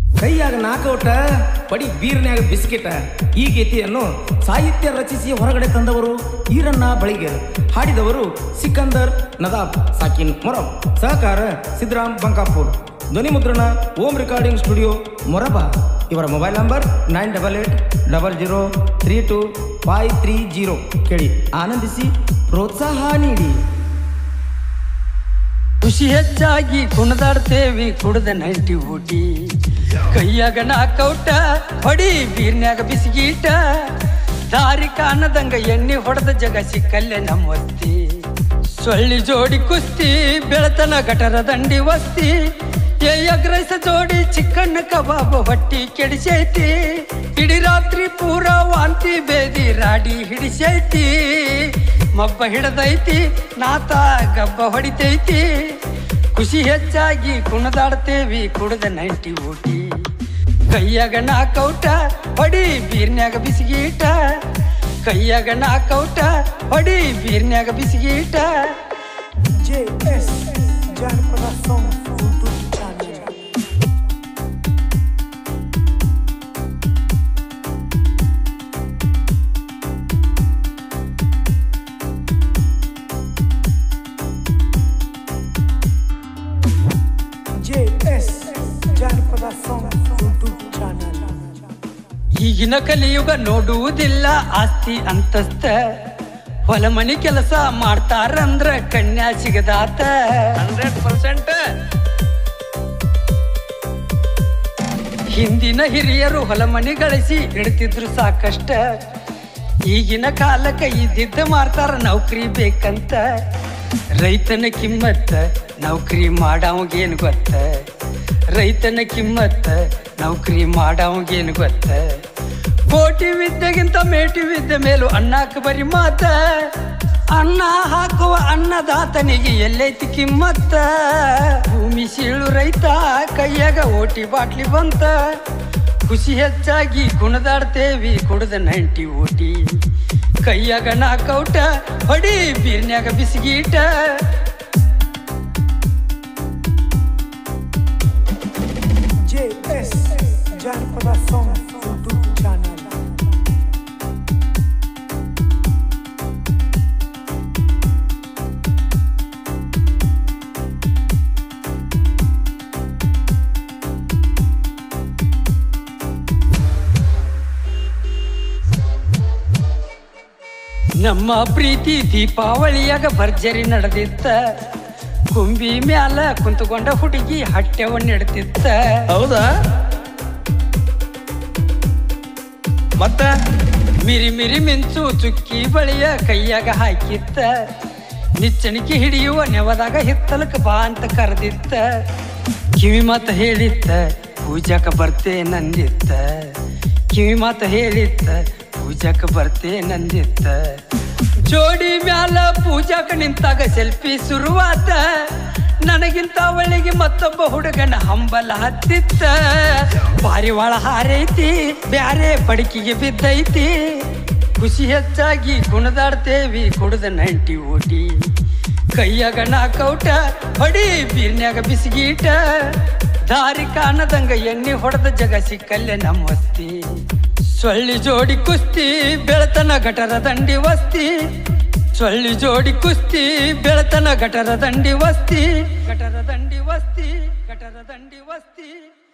ಕೈಯಾಗ ನಾಕೌಟ ಪಡಿ ಬೀರ್ನ್ಯಾಗ ಬಿಸ್ಕೆಟ ಈ ಗೀತೆಯನ್ನು ಸಾಹಿತ್ಯ ರಚಿಸಿ ಹೊರಗಡೆ ತಂದವರು ಈರಣ್ಣ ಬಳಿಗೇರ್ ಹಾಡಿದವರು ಸಿಕಂದರ್ ನದಾಬ್ ಸಾಕಿನ್ ಮೊರಬ್ ಸಹಕಾರ ಸಿದ್ದರಾಮ್ ಬಂಕಾಪುರ್ ಧ್ವನಿ ಮುದ್ರಣ ಓಂ ರೆಕಾರ್ಡಿಂಗ್ ಸ್ಟುಡಿಯೋ ಮೊರಬ ಇವರ mobile number nine double eight double zero three two five three zero ಕೇಳಿ ಆನಂದಿಸಿ ಪ್ರೋತ್ಸಾಹ ನೀಡಿ ಖುಷಿ ಹೆಚ್ಚಾಗಿ ಕುಣದಾಡ್ತೇವಿ ಕುಡ್ದ ನೈಂಟಿ ಊಟಿ ಕೈಯಾಗ ನಾಕೌಟ ಹೊಡಿ ಬೀರ್ನ್ಯಾಗ ಬಿಸಿಗೀಟ ದಾರಿ ಕಾಣದಂಗ ಎಣ್ಣೆ ಹೊಡೆದ ಜಗ ಸಿಕ್ಕಲ್ಲೇ ನಮ್ಮ ವಸ್ತಿ ಸೊಳ್ಳಿ ಜೋಡಿ ಕುಸ್ತಿ ಬೆಳತನ ಗಟರ ದಂಡಿ ವಸ್ತಿ ಏ ಎಗ್ರೈಸ ಜೋಡಿ ಚಿಕ್ಕಣ್ಣ ಕಬಾಬ್ ಹೊಟ್ಟಿ ಕೆಡಿಸೈತಿ ಇಡೀ ರಾತ್ರಿ ಪೂರ ವಾಂತಿ ಬೇದಿ ರಾಡಿ ಹಿಡಿಸೈತಿ ಮಬ್ಬ ಹಿಡದೈತಿ ನಾತ ಗಬ್ಬ ಹೊಡಿತೈತಿ ಖುಷಿ ಹೆಚ್ಚಾಗಿ ಕುಣದಾಡ್ತೇವಿ ಕುಡ್ದ ನೈಂಟಿ ಊಟಿ ಕೈಯಾಗ ನಾಕೌಟ ಹೊಡಿ ಬೀರ್ನ್ಯಾಗ ಬಿಸಿಗೀಟ ಕೈಯಾಗ ನಾಕೌಟ ಹೊಡಿ ಬೀರ್ನ್ಯಾಗ ಬಿಸಿಗೀಟ JS Janpada Song YouTube channel. JS Janpada Song YouTube channel. ಈಗಿನ ಕಲಿಯುಗ ನೋಡುವುದಿಲ್ಲ ಆಸ್ತಿ ಅಂತಸ್ತ ಹೊಲ ಮನಿ ಕೆಲಸ ಮಾಡ್ತಾರಂದ್ರ ಕನ್ಯಾ ಸಿಗದಾತ ಹಂಡ್ರೆಡ್ ಪರ್ಸೆಂಟ್ ಹಿಂದಿನ ಹಿರಿಯರು ಹೊಲ ಮನಿ ಗಳಿಸಿ ಇಡ್ತಿದ್ರು ಸಾಕಷ್ಟ ಈಗಿನ ಕಾಲಕ್ಕೆ ಇದ್ದಿದ್ದ ಮಾಡ್ತಾರ ನೌಕರಿ ಬೇಕಂತ ರೈತನ ಕಿಮ್ಮತ್ತ ನೌಕರಿ ಮಾಡಾವಗೇನು ಗೊತ್ತ ರೈತನ ಕಿಮ್ಮತ್ತ ನೌಕರಿ ಮಾಡಾವಗೇನು ಗೊತ್ತ ಕೋಟಿ ವಿದ್ಯೆಗಿಂತ ಮೇಟಿ ವಿದ್ಯೆ ಮೇಲೂ ಅಣ್ಣಾಕ ಬರಿ ಮಾತ ಅನ್ನ ಹಾಕುವ ಅನ್ನದಾತನಿಗೆ ಎಲ್ಲೈತಿ ಕಿಮ್ಮತ್ತ ಭೂಮಿ ಸೀಳು ರೈತ ಕೈಯಾಗ ಓಟಿ ಬಾಟ್ಲಿ ಬಂತ ಖುಷಿ ಹೆಚ್ಚಾಗಿ ಕುಣದಾಡ್ತೇವಿ ಕುಡ್ದ ನೈಂಟಿ ಓಟಿ ಕೈಯಾಗ ನಾಕೌಟ ಹೊಡಿ ಬೀರ್ನ್ಯಾಗ ಬಿಸಿಗೀಟ JS Janpada Song YouTube channel. ನಮ್ಮ ಪ್ರೀತಿ ದೀಪಾವಳಿಯಾಗ ಭರ್ಜರಿ ನಡೆದಿತ್ತ ಕುಂಬಿ ಮ್ಯಾಲ ಕುಂತುಕೊಂಡ ಹುಡುಗಿ ಹಟ್ಟೆವನ್ನ ಇಡ್ತಿತ್ತ ಹೌದಾ ಮತ್ತ ಮಿರಿ ಮಿರಿ ಮಿಂಚು ಚುಕ್ಕಿ ಬಳಿಯ ಕೈಯಾಗ ಹಾಕಿತ್ತ ನಿಚ್ಚಣಿಕೆ ಹಿಡಿಯುವ ನೆವದಾಗ ಹಿತ್ತಲಕ ಬಾ ಅಂತ ಕರೆದಿತ್ತ ಕಿವಿ ಮಾತ ಹೇಳಿತ್ತ ಪೂಜಾಕ ಬರ್ತೆ ನಂದಿತ್ತ ಕಿವಿ ಮಾತ ಹೇಳಿತ್ತ ಪೂಜಾಕ ಬರ್ತೆ ನಂದಿತ್ತ ಜೋಡಿ ಮ್ಯಾಲ ಪೂಜಾಕ ನಿಂತಾಗ ಸೆಲ್ಫಿ ಶುರುವಾತ ನನಗಿಂತ ಅವಳಿಗೆ ಮತ್ತೊಬ್ಬ ಹುಡುಗನ ಹಂಬಲ ಹತ್ತಿತ್ತ ಪಾರಿವಾಳ ಹಾರೈತಿ ಬ್ಯಾರೆ ಪಡಿಕಿಗೆ ಬಿದ್ದೈತಿ ಖುಷಿ ಹೆಚ್ಚಾಗಿ ಕುಣದಾಡ್ತೇವಿ ಕುಡ್ದ ನೈಂಟಿ ಓಟಿ ಕೈಯಾಗ ನಾಕೌಟ ಹೊಡಿ ಬೀರ್ನ್ಯಾಗ ಬಿಸಿಗೀಟ ದಾರಿ ಕಾಣದಂಗ ಎಣ್ಣೆ ಹೊಡೆದ ಜಗ ಸಿಕ್ಕಲ್ಲೇ ನಮ್ಮ ವಸ್ತಿ ಸೊಳ್ಳಿ ಜೋಡಿ ಕುಸ್ತಿ ಬೆಳತನ ಗಟರ ದಂಡಿ ವಸ್ತಿ ಸೊಳ್ಳಿ ಜೋಡಿ ಕುಸ್ತಿ ಬೆಳತನ ಗಟರ ದಂಡಿ ವಸ್ತಿ ಗಟರ ದಂಡಿ ವಸ್ತಿ ಗಟರ ದಂಡಿ ವಸ್ತಿ